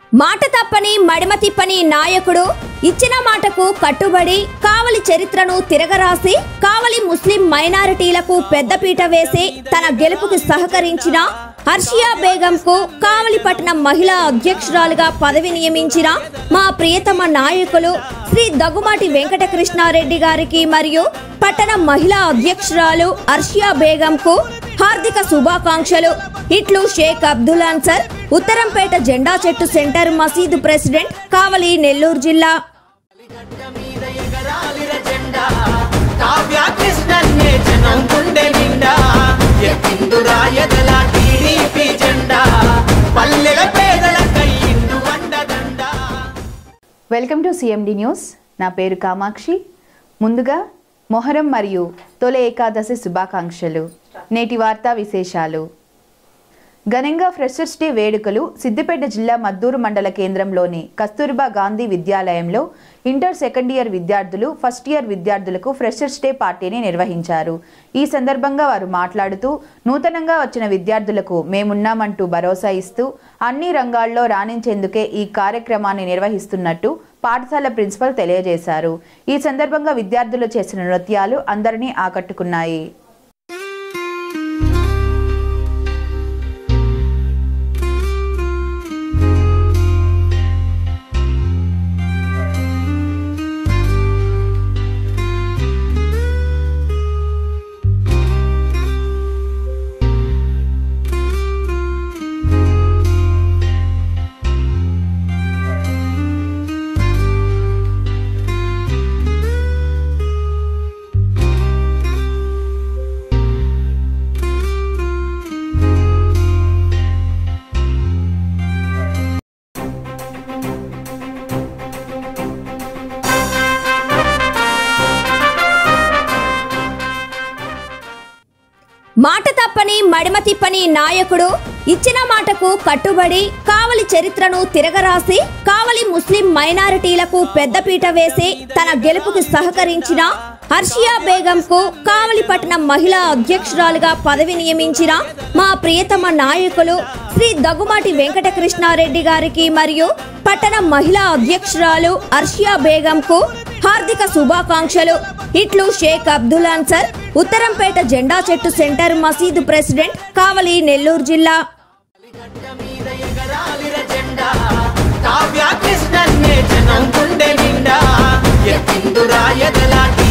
మాట తప్పని మడిమ తిప్పని నాయకుడు ఇచ్చిన మాటకు కట్టుబడి కావలి చరిత్రను తిరగరాసి కావలి ముస్లిం మైనారిటీలకు పెద్దపీట వేసి తన గెలుపుకు సహకరించిన హర్షియా బేగంకు కావలి పట్టణం మహిళా అధ్యక్షురాలుగా పదవి నియమించిన మా ప్రియతమ నాయకులు శ్రీ దగ్గుమాటి వెంకటకృష్ణారెడ్డి గారికి మరియు పట్టణ మహిళా అధ్యక్షురాలు హర్షియా బేగంకు హార్దిక శుభాకాంక్షలు ఇట్లు షేక్ అబ్దుల్ అన్సర్ ఉత్తరంపేట జెండా చెట్టు సెంటర్ మసీదు ప్రెసిడెంట్ కావలి నెల్లూరు జిల్లా మీద ఎగరాలిర జెండా కావ్య కృష్ణన్నే జనం గుండె నిండా ఎక్కిందురా ఎదల టీడీపీ జెండా పల్లెల పేదల కయ్యిండు వండదండా వెల్కమ్ టు సిఎండి న్యూస్ నా పేరు కామాక్షి ముందుగా మొహరం మరియు తొలి ఏకాదశి శుభాకాంక్షలు నేటి వార్తా విశేషాలు ఘనంగా ఫ్రెషర్స్ డే వేడుకలు సిద్దిపేట జిల్లా మద్దూరు మండల కేంద్రంలోని కస్తూర్బా గాంధీ విద్యాలయంలో ఇంటర్ సెకండ్ ఇయర్ విద్యార్థులు ఫస్ట్ ఇయర్ విద్యార్థులకు ఫ్రెషర్స్ డే పార్టీని నిర్వహించారు ఈ సందర్భంగా వారు మాట్లాడుతూ నూతనంగా వచ్చిన విద్యార్థులకు మేమున్నామంటూ భరోసా ఇస్తూ అన్ని రంగాల్లో రాణించేందుకే ఈ కార్యక్రమాన్ని నిర్వహిస్తున్నట్టు పాఠశాల ప్రిన్సిపల్ తెలియజేశారు ఈ సందర్భంగా విద్యార్థులు చేసిన నృత్యాలు అందరినీ ఆకట్టుకున్నాయి మాట తప్పని మడిమ తిప్పని నాయకుడు ఇచ్చిన మాటకు కట్టుబడి కావలి చరిత్రను తిరగరాసి కావలి ముస్లిం మైనారిటీలకు పెద్దపీట వేసి తన గెలుపుకు సహకరించిన హర్షియా బేగంకు కావలి పట్టణం మహిళా అధ్యక్షురాలుగా పదవి నియమించిన మా ప్రియతమ నాయకులు శ్రీ దగ్గుమాటి వెంకటకృష్ణారెడ్డి గారికి మరియు పట్టణ మహిళా అధ్యక్షురాలు హర్షియా బేగంకు హార్దిక శుభాకాంక్షలు ఇట్లు షేక్ అబ్దుల్ అన్సర్ ఉత్తరంపేట జెండా చెట్టు సెంటర్ మసీదు ప్రెసిడెంట్ కావలి నెల్లూరు జిల్లా మీద ఎగరాలిర జెండా కావ్య కృష్ణన్నే జనం గుండె నిండా ఎక్కిందురా ఎదల